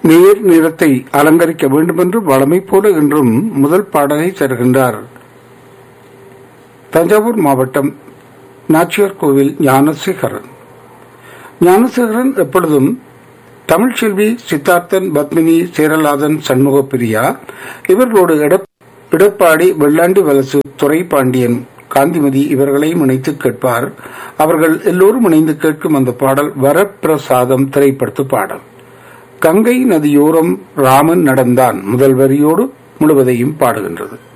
நேர் நிறத்தை அலங்கரிக்க வேண்டும் என்று வளமை போல இன்றும் முதல் பாடலை தருகின்றார் தஞ்சாவூர் மாவட்டம் நாச்சியார் கோவில் ஞானசேகரன் ஞானசேகரன் எப்பொழுதும் தமிழ்ச்செல்வி சித்தார்த்தன் பத்மினி சேரலாதன் சண்முக பிரியா இவர்களோடு இடப்பாடி வெள்ளாண்டி வலசு துறை பாண்டியன் காந்திமதி இவர்களையும் இணைத்து கேட்பார் அவர்கள் எல்லோரும் இணைந்து கேட்கும் அந்த பாடல் வரப்பிரசாதம் திரைப்படத்து பாடல் கங்கை நதியோரம் ராமன் நடந்தான் முதல் வரியோடு முழுவதையும் பாடுகின்றது